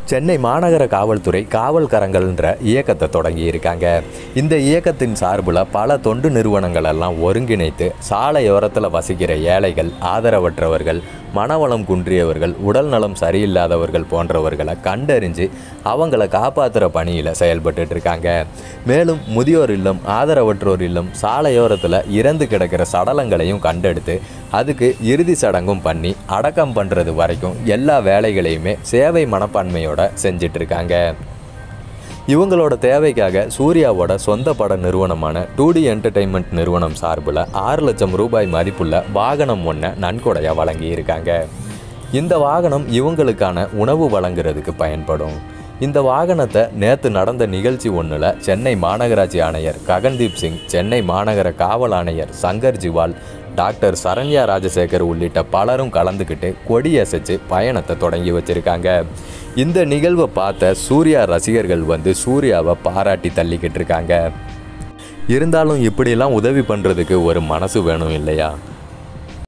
சென்னை மாநகர காவல்துறை காவல் கரங்கள்ன்ற இயக்கத்தை தொடங்கி இருக்காங்க இந்த இயக்கத்தின் சார்பில் பல தொண்டு நிறுவனங்கள் எல்லாம் ஒருங்கிணைத்து சாலையோரத்தில் வசிக்கிற ஏழைகள் ஆதரவற்றவர்கள் மனவளம் குன்றியவர்கள் உடல் நலம் சரியில்லாதவர்கள் போன்றவர்களை கண்டறிஞ்சு அவங்கள காப்பாற்றுற பணியில் செயல்பட்டுட்டு இருக்காங்க மேலும் முதியோர் இல்லம் ஆதரவற்றோர் இல்லம் சாலையோரத்தில் இறந்து கிடக்கிற சடலங்களையும் கண்டெடுத்து அதுக்கு இறுதி சடங்கும் பண்ணி அடக்கம் பண்ணுறது வரைக்கும் எல்லா வேலைகளையுமே சேவை மனப்பான்மையோட செஞ்சிட்டு இருக்காங்க இவங்களோட தேவைக்காக சூர்யாவோட சொந்த பட நிறுவனமான டூ டி என்டர்டைன்மெண்ட் நிறுவனம் சார்பில் ஆறு லட்சம் ரூபாய் மதிப்புள்ள வாகனம் ஒன்றை நன்கொடையாக வழங்கியிருக்காங்க இந்த வாகனம் இவங்களுக்கான உணவு வழங்குறதுக்கு பயன்படும் இந்த வாகனத்தை நேற்று நடந்த நிகழ்ச்சி ஒன்றில் சென்னை மாநகராட்சி ஆணையர் ககன்தீப் சிங் சென்னை மாநகர காவல் ஆணையர் சங்கர் ஜிவால் டாக்டர் சரண்யா ராஜசேகர் உள்ளிட்ட பலரும் கலந்துக்கிட்டு கொடியசைச்சு பயணத்தை தொடங்கி வச்சிருக்காங்க இந்த நிகழ்வை பார்த்த சூர்யா ரசிகர்கள் வந்து சூர்யாவை பாராட்டி தள்ளிக்கிட்டு இருக்காங்க இருந்தாலும் இப்படியெல்லாம் உதவி பண்ணுறதுக்கு ஒரு மனசு வேணும் இல்லையா